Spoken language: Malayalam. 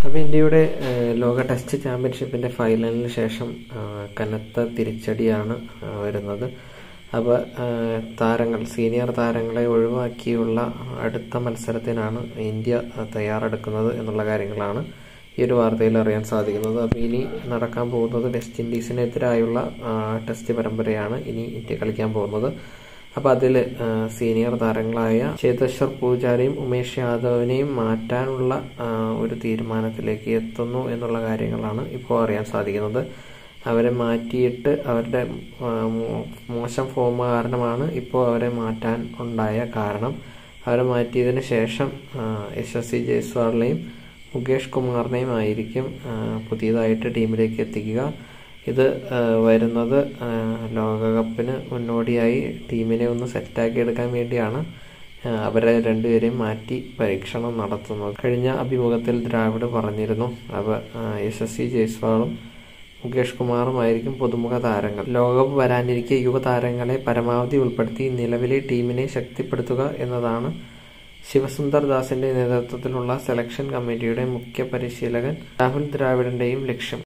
അപ്പോൾ ഇന്ത്യയുടെ ഏഹ്, ലോക ടെസ്റ്റ് ചാമ്പ്യൻഷിപ്പിന്റെ ഫൈനലിന് ശേഷം ആഹ്, കനത്ത തിരിച്ചടിയാണ് ആഹ്, വരുന്നത് അപ്പോൾ താരങ്ങൾ സീനിയർ താരങ്ങളെ ഒഴിവാക്കിയുള്ള അടുത്ത മത്സരത്തിനാണ് ഇന്ത്യ ആഹ്, തയ്യാറെടുക്കുന്നത് എന്നുള്ള കാര്യങ്ങളാണ് ഈ ഒരു വാർത്തയിൽ അറിയാൻ സാധിക്കുന്നത് അപ്പോൾ ഇനി നടക്കാൻ പോകുന്നത് വെസ്റ്റ് ഇൻഡീസിനെതിരായുള്ള ആഹ്, ടെസ്റ്റ് പരമ്പരയാണ് ഇനി ഇന്ത്യ കളിക്കാൻ പോകുന്നത് അപ്പോൾ അതിൽ സീനിയർ താരങ്ങളായ ചേതേശ്വർ പൂജാരയും ഉമേഷ് യാദവിനെയും മാറ്റാനുള്ള ആ, ഒരു തീരുമാനത്തിലേക്ക് എത്തുന്നു എന്നുള്ള കാര്യങ്ങളാണ് ഇപ്പോൾ അറിയാൻ സാധിക്കുന്നത് അവരെ മാറ്റിയിട്ട് അവരുടെ ആ, മോ- മോശം ഫോം കാരണമാണ് ഇപ്പോൾ അവരെ മാറ്റാൻ ഉണ്ടായ കാരണം അവരെ മാറ്റിയതിന് ശേഷം ആ, യശസ്വി ജയ്സ്വാളിനെയും മുകേഷ് കുമാറിനെയും ആയിരിക്കും ആ, പുതിയതായിട്ട് ടീമിലേക്ക് എത്തിക്കുക ഇത് ആ, വരുന്നത് ആ, ലോകകപ്പിന് മുന്നോടിയായി ടീമിനെ ഒന്ന് സെറ്റാക്കി എടുക്കാൻ വേണ്ടിയാണ് ആ, അവരെ രണ്ടുപേരെയും മാറ്റി പരീക്ഷണം നടത്തുന്നത് കഴിഞ്ഞ അഭിമുഖത്തിൽ ദ്രാവിഡ് പറഞ്ഞിരുന്നു അവർ ആ, യശസ്വി ജയ്സ്വാളും മുകേഷ് കുമാറുമായിരിക്കും പുതുമുഖ താരങ്ങൾ ലോകകപ്പ് വരാനിരിക്കെ യുവതാരങ്ങളെ പരമാവധി ഉൾപ്പെടുത്തി നിലവിലെ ടീമിനെ ശക്തിപ്പെടുത്തുക എന്നതാണ് ശിവസുന്ദർ ദാസിന്റെ നേതൃത്വത്തിലുള്ള സെലക്ഷൻ കമ്മിറ്റിയുടെ മുഖ്യ പരിശീലകൻ രാഹുൽ ദ്രാവിഡിന്റെയും ലക്ഷ്യം